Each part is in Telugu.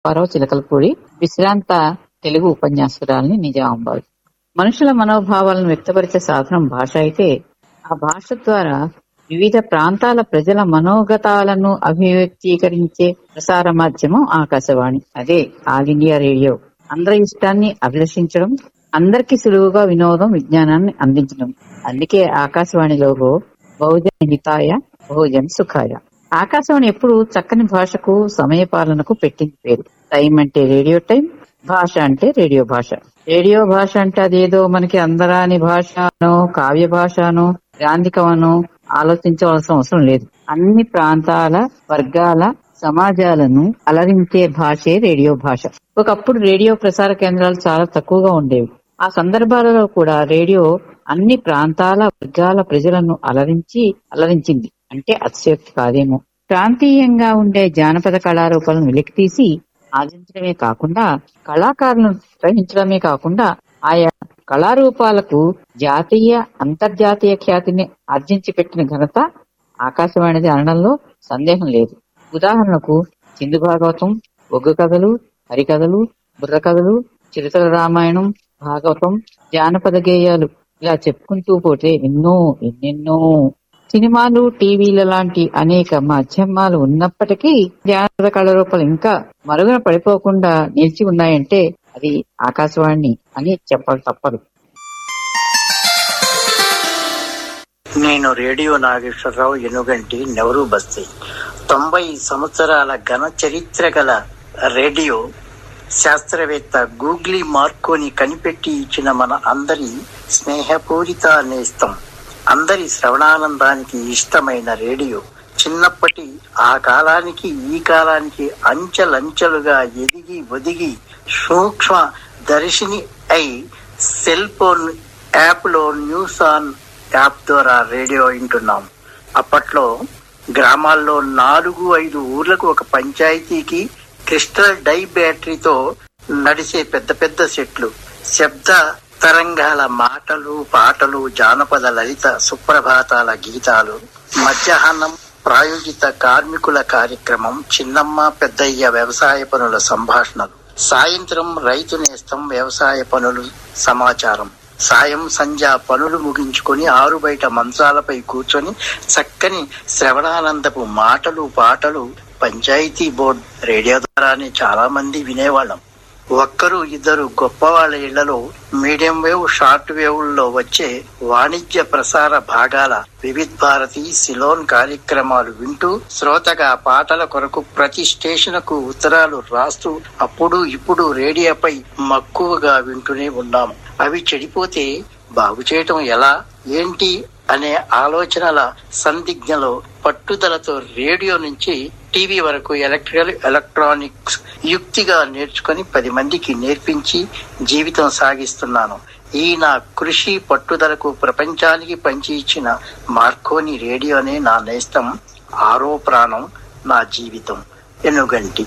పారవ చిలకలపూడి విశ్రాంత తెలుగు ఉపన్యాసకురాల్ని నిజామాబాద్ మనుషుల మనోభావాలను వ్యక్తపరిచే సాధనం భాష అయితే ఆ భాష ద్వారా వివిధ ప్రాంతాల ప్రజల మనోగతాలను అభివ్యక్తీకరించే ప్రసార మాధ్యమం ఆకాశవాణి అదే ఆల్ ఇండియా రేడియో అందరి ఇష్టాన్ని అభిలషించడం అందరికీ సులువుగా వినోదం విజ్ఞానాన్ని అందించడం అందుకే ఆకాశవాణి లోగో బహుజన హితాయ బహుజన్ సుఖాయ ఆకాశవాణి ఎప్పుడు చక్కని భాషకు సమయ పాలనకు పెట్టింది పేరు టైం అంటే రేడియో టైం భాష అంటే రేడియో భాష రేడియో భాష అంటే అదేదో మనకి అందరాని భాషనో కావ్య భాషనో గ్రాంధికమనో ఆలోచించవలసిన అవసరం లేదు అన్ని ప్రాంతాల వర్గాల సమాజాలను అలరించే భాషే రేడియో భాష ఒకప్పుడు రేడియో ప్రసార కేంద్రాలు చాలా తక్కువగా ఉండేవి ఆ సందర్భాలలో కూడా రేడియో అన్ని ప్రాంతాల వర్గాల ప్రజలను అలరించి అలరించింది అంటే అతిశయోక్తి కాదేమో ప్రాంతీయంగా ఉండే జానపద కళారూపాలను వెలికితీసి ఆదించడమే కాకుండా కళాకారులను గ్రహించడమే కాకుండా ఆయా కళారూపాలకు జాతీయ అంతర్జాతీయ ఖ్యాతిని ఆర్జించి పెట్టిన ఘనత ఆకాశవాణిది అనడంలో సందేహం లేదు ఉదాహరణకు సింధు భాగవతం ఒగ్గు కథలు హరికథలు బుర్ర కథలు చిరుతల రామాయణం భాగవతం జానపద గేయాలు ఇలా చెప్పుకుంటూ పోతే ఎన్నో ఎన్నెన్నో సినిమాలు టీవీల లాంటి అనేక మాధ్యమాలు ఉన్నప్పటికీ జానపద కళారూపాలు ఇంకా మరుగున పడిపోకుండా నిలిచి ఉన్నాయంటే అది ఆకాశవాణి అని చెప్పక తప్పదు నేను రేడియో నాగేశ్వరరావు ఎనుగంటి నెవరు బస్తీ తొంభై సంవత్సరాల ఘన చరిత్ర గల రేడియో శాస్త్రవేత్త గూగ్లీ మార్కోని కనిపెట్టి ఇచ్చిన మన అందరి స్నేహపూరిత నేస్తం అందరి శ్రవణానందానికి ఇష్టమైన రేడియో చిన్నప్పటి ఆ కాలానికి ఈ కాలానికి అంచెలంచెలుగా ఎదిగి ఒదిగి సూక్ష్మ దర్శిని అయి సెల్ ఫోన్ యాప్ లో న్యూస్ ఆన్ యాప్ ద్వారా రేడియో వింటున్నాం అప్పట్లో గ్రామాల్లో నాలుగు ఐదు ఊర్లకు ఒక పంచాయతీకి క్రిస్టల్ డై బ్యాటరీతో నడిచే పెద్ద పెద్ద సెట్లు శబ్ద తరంగాల మాటలు పాటలు జానపద లలిత సుప్రభాతాల గీతాలు మధ్యాహ్నం ప్రాయోజిత కార్మికుల కార్యక్రమం చిన్నమ్మ పెద్దయ్య వ్యవసాయ పనుల సంభాషణలు సాయంత్రం రైతు నేస్తం వ్యవసాయ పనులు సమాచారం సాయం సంధ్య పనులు ముగించుకొని ఆరు బయట మంచాలపై కూర్చొని చక్కని శ్రవణానందపు మాటలు పాటలు పంచాయతీ బోర్డ్ రేడియో ద్వారానే చాలా మంది వినేవాళ్ళం ఒక్కరు ఇద్దరు గొప్ప వాళ్ళ ఇళ్లలో మీడియం వేవ్ షార్ట్ వేవ్ లో వచ్చే వాణిజ్య ప్రసార భాగాల వివిధ్ భారతి సిలోన్ కార్యక్రమాలు వింటూ శ్రోతగా పాటల కొరకు ప్రతి స్టేషన్ కు ఉత్తరాలు రాస్తూ అప్పుడు ఇప్పుడు రేడియోపై మక్కువగా వింటూనే ఉన్నాము అవి చెడిపోతే బాగు చేయటం ఎలా ఏంటి అనే ఆలోచనల సందిగ్ధలో పట్టుదలతో రేడియో నుంచి టీవీ వరకు ఎలక్ట్రికల్ ఎలక్ట్రానిక్స్ యుక్తిగా నేర్చుకొని పది మందికి నేర్పించి జీవితం సాగిస్తున్నాను ఈ నా కృషి పట్టుదలకు ప్రపంచానికి పంచి ఇచ్చిన మార్కోని రేడియోనే నా నేస్తం ఆరో ప్రాణం నా జీవితం ఎనుగంటి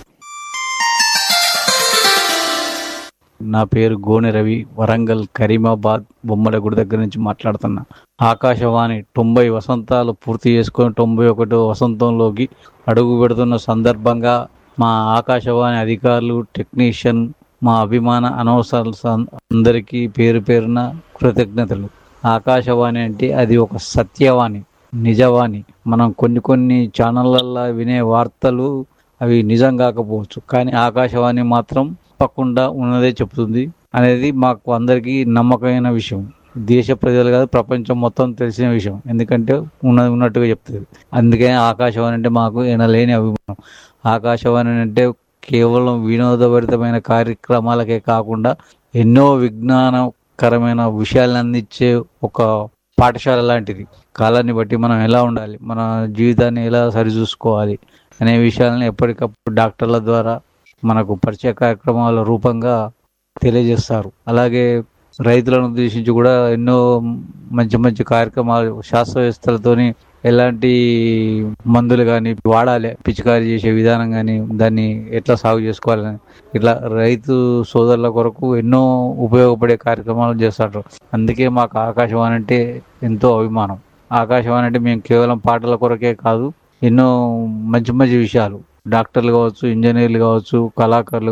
నా పేరు గోనె రవి వరంగల్ కరీమాబాద్ బొమ్మలగూడి దగ్గర నుంచి మాట్లాడుతున్నా ఆకాశవాణి తొంభై వసంతాలు పూర్తి చేసుకొని తొంభై ఒకటో వసంతంలోకి అడుగు పెడుతున్న సందర్భంగా మా ఆకాశవాణి అధికారులు టెక్నీషియన్ మా అభిమాన అనవసరాలు అందరికీ పేరు పేరున కృతజ్ఞతలు ఆకాశవాణి అంటే అది ఒక సత్యవాణి నిజవాణి మనం కొన్ని కొన్ని ఛానళ్ళల్లో వినే వార్తలు అవి నిజం కాకపోవచ్చు కానీ ఆకాశవాణి మాత్రం తప్పకుండా ఉన్నదే చెప్తుంది అనేది మాకు అందరికీ నమ్మకమైన విషయం దేశ ప్రజలు కాదు ప్రపంచం మొత్తం తెలిసిన విషయం ఎందుకంటే ఉన్నది ఉన్నట్టుగా చెప్తుంది అందుకని ఆకాశవాణి అంటే మాకు ఎనలేని అభిమానం ఆకాశవాణి అంటే కేవలం వినోదభరితమైన కార్యక్రమాలకే కాకుండా ఎన్నో విజ్ఞానకరమైన విషయాలను అందించే ఒక పాఠశాల లాంటిది కాలాన్ని బట్టి మనం ఎలా ఉండాలి మన జీవితాన్ని ఎలా సరిచూసుకోవాలి అనే విషయాలను ఎప్పటికప్పుడు డాక్టర్ల ద్వారా మనకు పరిచయ కార్యక్రమాల రూపంగా తెలియజేస్తారు అలాగే రైతులను ఉద్దేశించి కూడా ఎన్నో మంచి మంచి కార్యక్రమాలు శాస్త్రవేత్తలతోని ఎలాంటి మందులు కానీ వాడాలి పిచికారీ చేసే విధానం కానీ దాన్ని ఎట్లా సాగు చేసుకోవాలని ఇట్లా రైతు సోదరుల కొరకు ఎన్నో ఉపయోగపడే కార్యక్రమాలు చేస్తారు అందుకే మాకు ఆకాశవాణి అంటే ఎంతో అభిమానం ఆకాశవాణి అంటే మేము కేవలం పాటల కొరకే కాదు ఎన్నో మంచి మంచి విషయాలు డాక్టర్లు కావచ్చు ఇంజనీర్లు కావచ్చు కళాకారులు